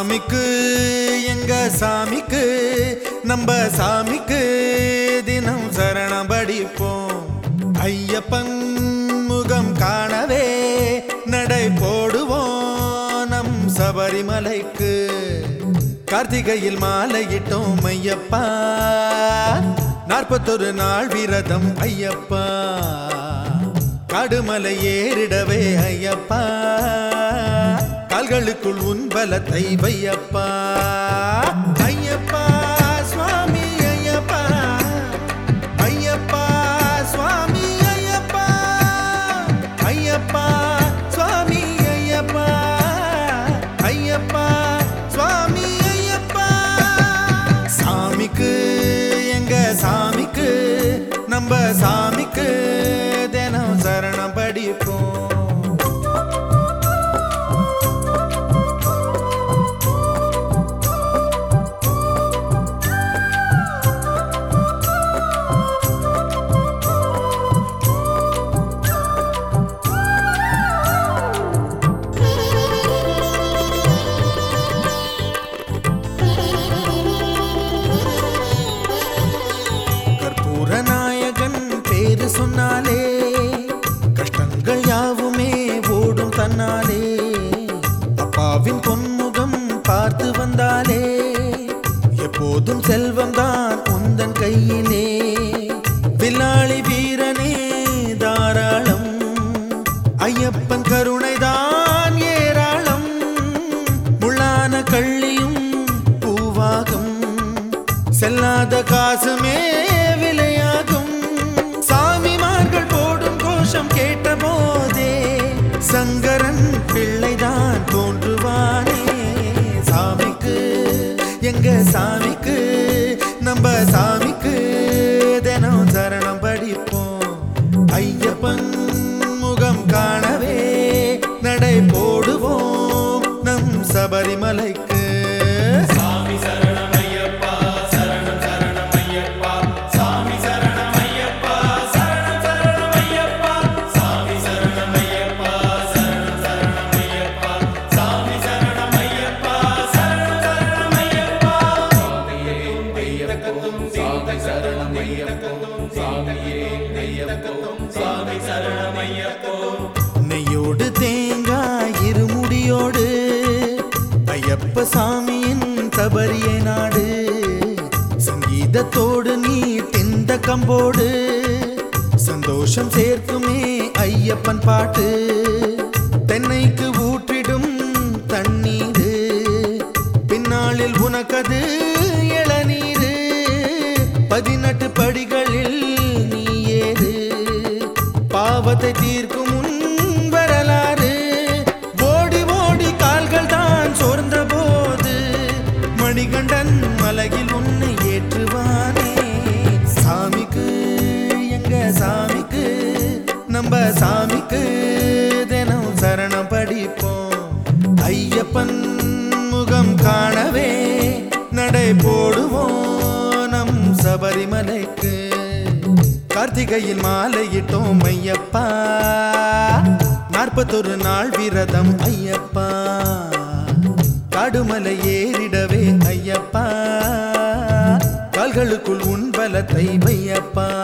சாமிக்கு எங்க சாமிக்கு நம்ம சாமிக்கு தினம் சரணம் படிப்போம் ஐயப்பன் முகம் காணவே நடை போடுவோம் நம் சபரிமலைக்கு கார்த்திகையில் மாலையிட்டோம் ஐயப்பா நாற்பத்தொரு நாள் விரதம் ஐயப்பா காடுமலை ஏறிடவே ஐயப்பா கால்களுக்குள் உன் பலத்தை வையப்பா ஐயப்பா சுவாமி ஐயப்பா ஐயப்பா சுவாமி ஐயப்பா ஐயப்பா சுவாமி ஐயப்பா ஐயப்பா சுவாமி ஐயப்பா சாமிக்கு எங்க சாமிக்கு நம்ம சாமிக்கு தினம் சரணம் படிப்போம் கற்பூர நாயகன் பேரு சொன்னாலே கஷ்டங்கள் யாவுமே ஓடும் தன்னாலே அப்பாவின் பொன்முகம் பார்த்து வந்தாலே எப்போதும் செல்வம் தான் உந்தன் கையிலே வில்லாளி வீரனே தாராளம் ஐயப்பன் கருணைதான் ஏராளம் முள்ளான கள்ளியும் பூவாகும் செல்லாத காசுமே விலையாகும் சாமிமார்கள் போடும் கோஷம் கேட்ட போதே சங்கரன் பிள்ளைதான் தோன்றுவானே சாமிக்கு எங்க சாமிக்கு நம்ம சாமிக்கு தினம் சரணம் படிப்போம் ஐயப்பன் முகம் காணவே நடை போடுவோம் நம் சபரிமலைக்கு நெய்யோடு தேங்காய் இருமுடியோடு ஐயப்ப சாமியின் சபரிய நாடு சங்கீதத்தோடு நீ திந்த கம்போடு சந்தோஷம் சேர்க்குமே ஐயப்பன் பாட்டு தென்னைக்கு ஊற்றிடும் தண்ணீரு பின்னாளில் உனக்கது இளநீரு பதினெட்டு படிகளில் நீ ஏறு பாவத்தை தீர்க்கும் உன் வரலாறு ஓடி ஓடி கால்கள் தான் சோர்ந்த போது மணிகண்டன் மலையில் உன்னை ஏற்றுவானே சாமிக்கு எங்க சாமிக்கு நம்ம சாமிக்கு தினம் சரணம் படிப்போம் ஐயப்பன் முகம் காணவே நடை போடுவோம் நம் சபரிமலைக்கு கார்த்திகையில் மாலையிட்டோம் ஐயப்பா நாற்பத்தொரு நாள் விரதம் ஐயப்பா காடுமலை ஏறிடவே ஐயப்பா கால்களுக்குள் உன் பலத்தை வையப்பா